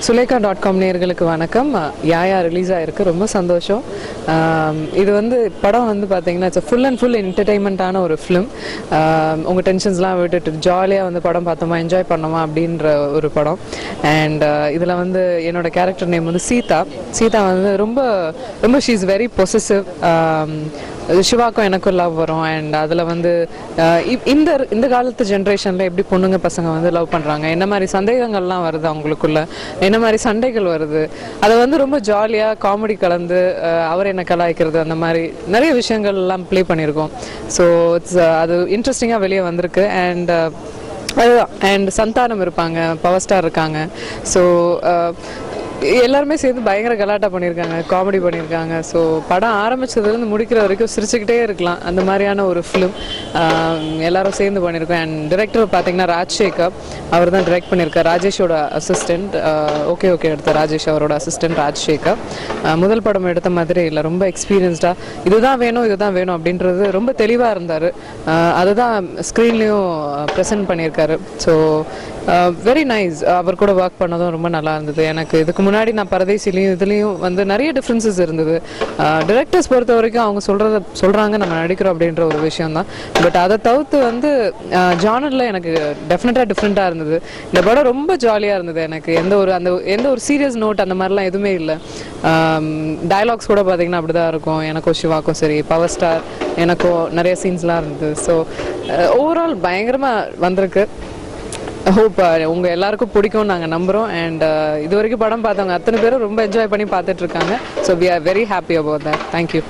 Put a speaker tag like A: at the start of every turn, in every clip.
A: Sulekha dot com நேர்களுக்கு வணக்கம் யாயா release ஆயிருக்கு ரொம்ப சந்தோஷம் ஆம், இது வந்து படம் வந்து பார்த்தீங்கன்னா இட்ஸ் ஃபுல் அண்ட் ஃபுல் என்டர்டைன்மெண்ட்டான ஒரு ஃபிலிம் உங்கள் டென்ஷன்ஸ்லாம் விட்டுட்டு ஜாலியாக வந்து படம் பார்த்தோமா என்ஜாய் பண்ணோமா அப்படின்ற ஒரு படம் அண்ட் இதில் வந்து என்னோட கேரக்டர் நேம் வந்து சீதா சீதா வந்து ரொம்ப ரொம்ப ஷீ இஸ் வெரி பொசசிவ் சிவாக்கும் எனக்கும் லவ் வரும் அண்ட் அதில் வந்து ஆஹ் இப்- இந்த இந்த காலத்து ஜென்ரேஷனில் எப்படி பொண்ணுங்க பசங்க வந்து லவ் பண்ணுறாங்க என்ன மாதிரி சந்தேகங்கள்லாம் வருது அவங்களுக்குள்ள என்ன மாதிரி சண்டைகள் வருது அதை வந்து ரொம்ப ஜாலியாக காமெடி கலந்து ஆஹ் அவர் என்ன கலாய்க்கிறது அந்த மாதிரி நிறைய விஷயங்கள்லாம் ப்ளே பண்ணியிருக்கோம் ஸோ இட்ஸ் அது இன்ட்ரெஸ்டிங்காக வெளியே வந்திருக்கு அண்ட் அதுதான் அண்ட் சந்தானம் இருப்பாங்க பவர் ஸ்டார் இருக்காங்க ஸோ எல்லாருமே சேர்ந்து பயங்கர கலாட்டா பண்ணியிருக்காங்க காமெடி பண்ணியிருக்காங்க ஸோ படம் ஆரம்பிச்சதுலேருந்து முடிக்கிற வரைக்கும் சிரிச்சுக்கிட்டே இருக்கலாம் அந்த மாதிரியான ஒரு ஃபிலிம் எல்லாரும் சேர்ந்து பண்ணியிருக்கோம் அண்ட் டிரெக்டர் பார்த்தீங்கன்னா ராஜ்சேகர் அவர் தான் டிரெக்ட் பண்ணியிருக்கார் ராஜேஷோட அசிஸ்டண்ட் ஓகே ஓகே எடுத்த ராஜேஷ் அவரோட அசிஸ்டன்ட் ராஜ்சேகர் அஹ் முதல் படம் எடுத்த மாதிரி இல்லை ரொம்ப எக்ஸ்பீரியன்ஸ்டாக இதுதான் வேணும் இதுதான் வேணும் அப்படின்றது ரொம்ப தெளிவாக இருந்தார் அதுதான் ஸ்க்ரீன்லேயும் ப்ரெசென்ட் பண்ணியிருக்காரு ஸோ வெரி நைஸ் அவர் கூட ஒர்க் பண்ணதும் ரொம்ப நல்லா இருந்தது எனக்கு இதுக்கு முன்னாடி நான் பரதேசிலையும் இதுலேயும் வந்து நிறைய டிஃப்ரென்சஸ் இருந்தது டிரெக்டர்ஸ் பொறுத்த வரைக்கும் அவங்க சொல்கிறத சொல்கிறாங்க நம்ம நடிக்கிறோம் அப்படின்ற ஒரு விஷயம் தான் பட் அதை தவிர்த்து வந்து ஜானரில் எனக்கு டெஃபினட்டாக டிஃப்ரெண்ட்டாக இருந்தது இந்த படம் ரொம்ப ஜாலியாக இருந்தது எனக்கு எந்த ஒரு அந்த எந்த ஒரு சீரியஸ் நோட் அந்த மாதிரிலாம் எதுவுமே இல்லை டயலாக்ஸ் கூட பார்த்தீங்கன்னா அப்படி தான் இருக்கும் எனக்கும் சிவாக்கும் சரி பவர் ஸ்டார் எனக்கும் நிறைய சீன்ஸ்லாம் இருந்தது ஸோ ஓவரால் பயங்கரமாக வந்திருக்கு ஹோப் உங்க எல்லாருக்கும் பிடிக்கும்னு நாங்கள் நம்புகிறோம் அண்ட் இது வரைக்கும் படம் பார்த்தவங்க அத்தனை பேரும் ரொம்ப என்ஜாய் பண்ணி பார்த்துட்டு இருக்காங்க so we are very happy about that thank you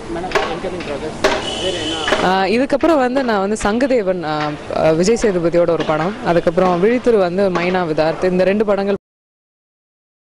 A: இதுக்கப்புறம் வந்து நான் வந்து சங்கதேவன் ஆஹ், ஆஹ், விஜய் சேதுபதியோட ஒரு படம் அதுக்கப்புறம் விழித்திரு வந்து மைனா விதார்த் இந்த ரெண்டு படங்கள்